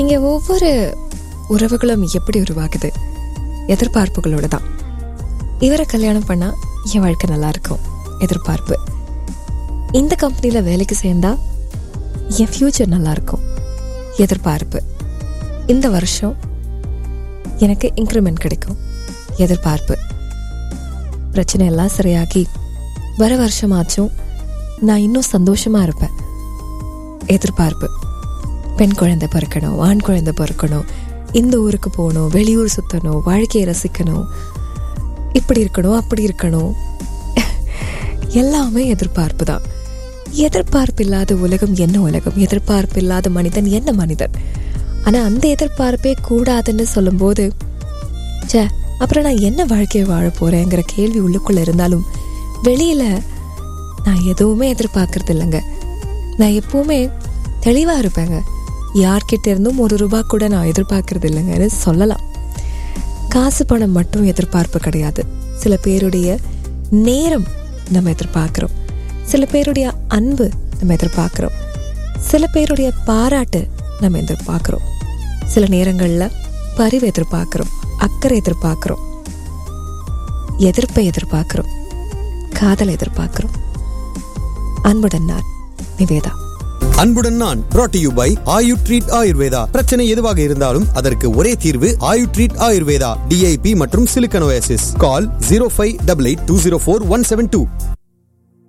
இங்க ஒவ்வொரு உறவுகளும் எப்படி உருவாகுது எதிர்பார்ப்புகளோட தான் இவரை கல்யாணம் பண்ணா என் வாழ்க்கை நல்லா இருக்கும் எதிர்பார்ப்பு இந்த கம்பெனில வேலைக்கு சேர்ந்தா என் ஃப்யூச்சர் நல்லா இருக்கும் எதிர்பார்ப்பு இந்த வருஷம் எனக்கு இன்க்ரிமெண்ட் கிடைக்கும் எதிர்பார்ப்பு பிரச்சனை எல்லாம் சரியாகி வர வருஷமாச்சும் நான் இன்னும் சந்தோஷமா இருப்பேன் எதிர்பார்ப்பு பெண் குழந்தை பிறக்கணும் ஆண் குழந்தை பிறக்கணும் இந்த ஊருக்கு போகணும் வெளியூர் சுத்தணும் வாழ்க்கையை ரசிக்கணும் இப்படி இருக்கணும் அப்படி இருக்கணும் எல்லாமே எதிர்பார்ப்பு தான் எதிர்பார்ப்பு இல்லாத உலகம் என்ன உலகம் எதிர்பார்ப்பு இல்லாத மனிதன் என்ன மனிதன் ஆனா அந்த எதிர்பார்ப்பே கூடாதுன்னு சொல்லும்போது ச்சே அப்புறம் நான் என்ன வாழ்க்கையை வாழ போறேங்கிற கேள்வி உள்ளுக்குள்ள இருந்தாலும் வெளியில நான் எதுவுமே எதிர்பார்க்கறது இல்லைங்க நான் எப்பவுமே தெளிவா இருப்பேங்க யார்கிட்ட இருந்தும் ஒரு ரூபா கூட நான் எதிர்பார்க்கறது இல்லைங்கன்னு சொல்லலாம் காசு பணம் மட்டும் எதிர்பார்ப்பு கிடையாது சில பேருடைய நேரம் நம்ம எதிர்பார்க்கிறோம் சில பேருடைய அன்பு நம்ம எதிர்பார்க்கிறோம் சில பேருடைய பாராட்டு நம்ம எதிர்பார்க்கிறோம் சில நேரங்கள்ல பரிவு எதிர்பார்க்கிறோம் அக்கறை எதிர்பார்க்கிறோம் எதிர்ப்பை எதிர்பார்க்கிறோம் காதல் எதிர்பார்க்கிறோம் அன்புடன் நான் நிவேதா அன்புடன் நான் brought to you by Ayu treat Ayurveda பிரச்சனை எதுவாக இருந்தாலும் அதற்கு ஒரே தீர்வு ஆயு ட்ரீட் ஆயுர்வேதா டிஐபி மற்றும் சிலிக்கனோசிஸ் call zero five double eight two zero four one seven two